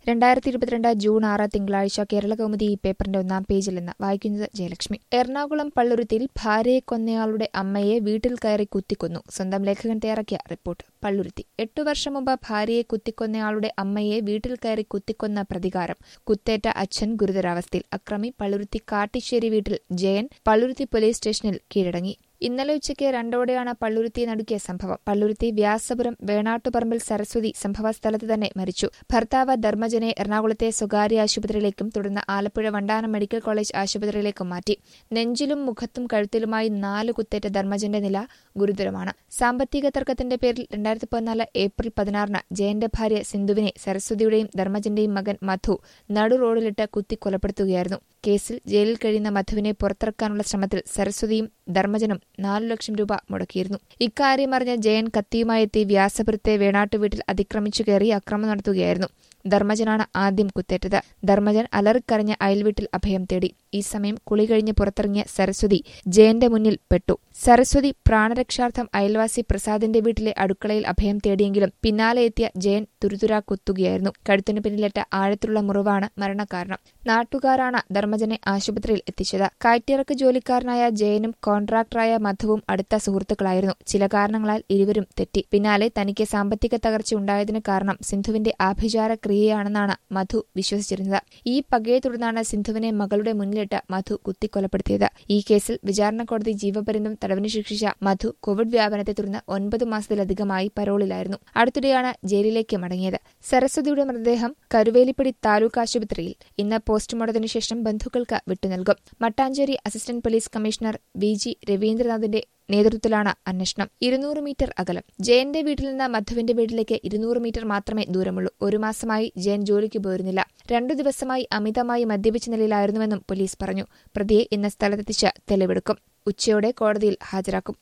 രണ്ടായിരത്തി ഇരുപത്തിരണ്ട് ജൂൺ ആറ് തിങ്കളാഴ്ച കേരളകൗമുദി ഈ പേപ്പറിന്റെ ഒന്നാം പേജിൽ നിന്ന് വായിക്കുന്നത് ജയലക്ഷ്മി എറണാകുളം പള്ളുരുത്തിയിൽ ഭാര്യയെ കൊന്നയാളുടെ അമ്മയെ വീട്ടിൽ കയറി കുത്തിക്കൊന്നു സ്വന്തം ലേഖകൻ തയ്യാറാക്കിയ റിപ്പോർട്ട് പള്ളുരുത്തി എട്ടു വർഷം മുമ്പ് ഭാര്യയെ കുത്തിക്കൊന്നയാളുടെ അമ്മയെ വീട്ടിൽ കയറി കുത്തിക്കൊന്ന പ്രതികാരം കുത്തേറ്റ അച്ഛൻ ഗുരുതരാവസ്ഥയിൽ അക്രമി പള്ളുരുത്തി കാട്ടിശ്ശേരി വീട്ടിൽ ജയൻ പള്ളുരുത്തി പോലീസ് സ്റ്റേഷനിൽ കീഴടങ്ങി ഇന്നലെ ഉച്ചയ്ക്ക് രണ്ടോടെയാണ് പള്ളുരുത്തി നടുക്കിയ സംഭവം പള്ളുരുത്തി വ്യാസപുരം വേണാട്ടുപറമ്പിൽ സരസ്വതി സംഭവസ്ഥലത്ത് തന്നെ മരിച്ചു ഭർത്താവ് ധർമ്മജനെ എറണാകുളത്തെ സ്വകാര്യ ആശുപത്രിയിലേക്കും തുടർന്ന് ആലപ്പുഴ വണ്ടാനം മെഡിക്കൽ കോളേജ് ആശുപത്രിയിലേക്കും മാറ്റി നെഞ്ചിലും മുഖത്തും കഴുത്തിലുമായി നാല് കുത്തേറ്റ ധർമ്മജന്റെ നില ഗുരുതരമാണ് സാമ്പത്തിക തർക്കത്തിന്റെ പേരിൽ രണ്ടായിരത്തി പതിനാല് ഏപ്രിൽ പതിനാറിന് ജയന്റെ ഭാര്യ സിന്ധുവിനെ സരസ്വതിയുടെയും ധർമ്മജന്റെയും മകൻ മധു നടു റോഡിലിട്ട് കുത്തി കൊലപ്പെടുത്തുകയായിരുന്നു കേസിൽ ജയിലിൽ കഴിയുന്ന മധുവിനെ പുറത്തിറക്കാനുള്ള ശ്രമത്തിൽ സരസ്വതിയും ധർമ്മജനും നാലു ലക്ഷം രൂപ മുടക്കിയിരുന്നു ഇക്കാര്യം അറിഞ്ഞ ജയൻ കത്തിയുമായി എത്തി വ്യാസപുരത്തെ വേണാട്ടു വീട്ടിൽ അതിക്രമിച്ചു കയറി അക്രമം നടത്തുകയായിരുന്നു ധർമ്മജനാണ് ആദ്യം കുത്തേറ്റത് ധർമ്മജൻ അലറിക്കരഞ്ഞ അയൽവീട്ടിൽ അഭയം തേടി ഈ സമയം കുളി കഴിഞ്ഞ് പുറത്തിറങ്ങിയ സരസ്വതി ജയന്റെ മുന്നിൽ പെട്ടു സരസ്വതി പ്രാണരക്ഷാർത്ഥം അയൽവാസി പ്രസാദിന്റെ വീട്ടിലെ അടുക്കളയിൽ അഭയം തേടിയെങ്കിലും പിന്നാലെ എത്തിയ ജയൻ തുരുതുരാ കുത്തുകയായിരുന്നു കഴുത്തിനു പിന്നിലേറ്റ ആഴത്തിലുള്ള മുറിവാണ് മരണകാരണം നാട്ടുകാരാണ് ധർമ്മജനെ ആശുപത്രിയിൽ എത്തിച്ചത് കയറ്റിറക്ക് ജോലിക്കാരനായ ജയനും കോൺട്രാക്ടറായ മധുവും അടുത്ത സുഹൃത്തുക്കളായിരുന്നു ചില കാരണങ്ങളാൽ ഇരുവരും തെറ്റി പിന്നാലെ തനിക്ക് സാമ്പത്തിക തകർച്ച ഉണ്ടായതിന് കാരണം സിന്ധുവിന്റെ ആഭിചാര ക്രിയയാണെന്നാണ് മധു വിശ്വസിച്ചിരുന്നത് ഈ പകയെ തുടർന്നാണ് സിന്ധുവിനെ മകളുടെ മുന്നിലിട്ട് മധു കുത്തിക്കൊലപ്പെടുത്തിയത് ഈ കേസിൽ വിചാരണ കോടതി ജീവപര്യന്തം തടവിന് ശിക്ഷിച്ച മധു കോവിഡ് വ്യാപനത്തെ തുടർന്ന് ഒൻപത് മാസത്തിലധികമായി പരോളിലായിരുന്നു അടുത്തിടെയാണ് ജയിലിലേക്ക് മടങ്ങിയത് സരസ്വതിയുടെ മൃതദേഹം കരുവേലിപ്പടി താലൂക്ക് ആശുപത്രിയിൽ ഇന്ന് പോസ്റ്റ്മോർട്ടത്തിന് ശേഷം ബന്ധുക്കൾക്ക് വിട്ടുനൽകും Mattancherry assistant police commissioner V G രവീന്ദ്രനാഥിന്റെ നേതൃത്വത്തിലാണ് അന്വേഷണം ഇരുന്നൂറ് മീറ്റർ അകലം ജയന്റെ വീട്ടിൽ നിന്ന് മധുവിന്റെ വീട്ടിലേക്ക് ഇരുന്നൂറ് മീറ്റർ മാത്രമേ ദൂരമുള്ളൂ ഒരു മാസമായി ജയൻ ജോലിക്ക് പോയിരുന്നില്ല രണ്ടു ദിവസമായി അമിതമായി മദ്യപിച്ച നിലയിലായിരുന്നുവെന്നും പോലീസ് പറഞ്ഞു പ്രതിയെ ഇന്ന് സ്ഥലത്തെത്തിച്ച് തെളിവെടുക്കും ഉച്ചയോടെ കോടതിയിൽ ഹാജരാക്കും